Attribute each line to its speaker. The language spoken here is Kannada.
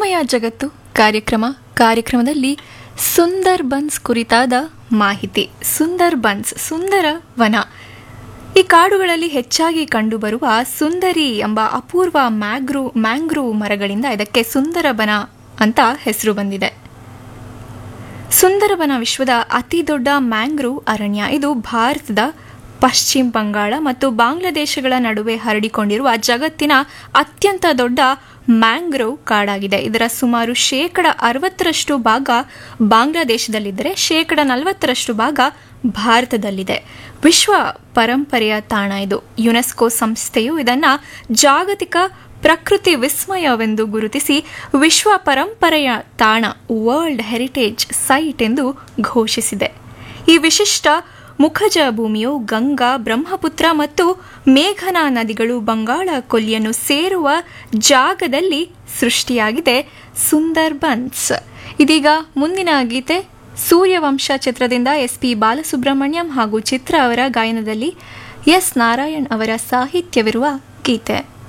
Speaker 1: ವಿಸ್ಮಯ ಜಗತ್ತು ಕಾರ್ಯಕ್ರಮ ಕಾರ್ಯಕ್ರಮದಲ್ಲಿ ಸುಂದರ್ ಬನ್ಸ್ ಕುರಿತಾದ ಮಾಹಿತಿ ಸುಂದರ್ ಬನ್ಸ್ ಸುಂದರ ವನ ಈ ಕಾಡುಗಳಲ್ಲಿ ಹೆಚ್ಚಾಗಿ ಕಂಡುಬರುವ ಸುಂದರಿ ಎಂಬ ಅಪೂರ್ವ ಮ್ಯಾಗ್ರೂ ಮ್ಯಾಂಗ್ರೋವ್ ಮರಗಳಿಂದ ಇದಕ್ಕೆ ಸುಂದರಬನ ಅಂತ ಹೆಸರು ಬಂದಿದೆ ಸುಂದರಬನ ವಿಶ್ವದ ಅತಿ ದೊಡ್ಡ ಮ್ಯಾಂಗ್ರೋವ್ ಅರಣ್ಯ ಇದು ಭಾರತದ ಪಶ್ಚಿಮ ಬಂಗಾಳ ಮತ್ತು ಬಾಂಗ್ಲಾದೇಶಗಳ ನಡುವೆ ಹರಡಿಕೊಂಡಿರುವ ಜಗತ್ತಿನ ಅತ್ಯಂತ ದೊಡ್ಡ ಮ್ಯಾಂಗ್ರೋವ್ ಕಾಡಾಗಿದೆ ಇದರ ಸುಮಾರು ಶೇಕಡ ಅರವತ್ತರಷ್ಟು ಭಾಗ ಬಾಂಗ್ಲಾದೇಶದಲ್ಲಿದ್ದರೆ ಶೇಕಡ ನಲವತ್ತರಷ್ಟು ಭಾಗ ಭಾರತದಲ್ಲಿದೆ ವಿಶ್ವ ಪರಂಪರೆಯ ತಾಣ ಇದು ಯುನೆಸ್ಕೋ ಸಂಸ್ಥೆಯು ಇದನ್ನ ಜಾಗತಿಕ ಪ್ರಕೃತಿ ವಿಸ್ಮಯವೆಂದು ಗುರುತಿಸಿ ವಿಶ್ವ ಪರಂಪರೆಯ ತಾಣ ವರ್ಲ್ಡ್ ಹೆರಿಟೇಜ್ ಸೈಟ್ ಎಂದು ಘೋಷಿಸಿದೆ ಈ ವಿಶಿಷ್ಟ ಮುಖಜ ಭೂಮಿಯು ಗಂಗಾ ಬ್ರಹ್ಮಪುತ್ರ ಮತ್ತು ಮೇಘನಾ ನದಿಗಳು ಬಂಗಾಳ ಕೊಲ್ಲಿಯನ್ನು ಸೇರುವ ಜಾಗದಲ್ಲಿ ಸೃಷ್ಟಿಯಾಗಿದೆ ಸುಂದರ್ ಬನ್ಸ್ ಇದೀಗ ಮುಂದಿನ ಗೀತೆ ಸೂರ್ಯವಂಶ ಚಿತ್ರದಿಂದ ಎಸ್ ಪಿ ಬಾಲಸುಬ್ರಹ್ಮಣ್ಯಂ ಹಾಗೂ ಚಿತ್ರ ಅವರ ಗಾಯನದಲ್ಲಿ ಎಸ್ ನಾರಾಯಣ್ ಅವರ ಸಾಹಿತ್ಯವಿರುವ ಗೀತೆ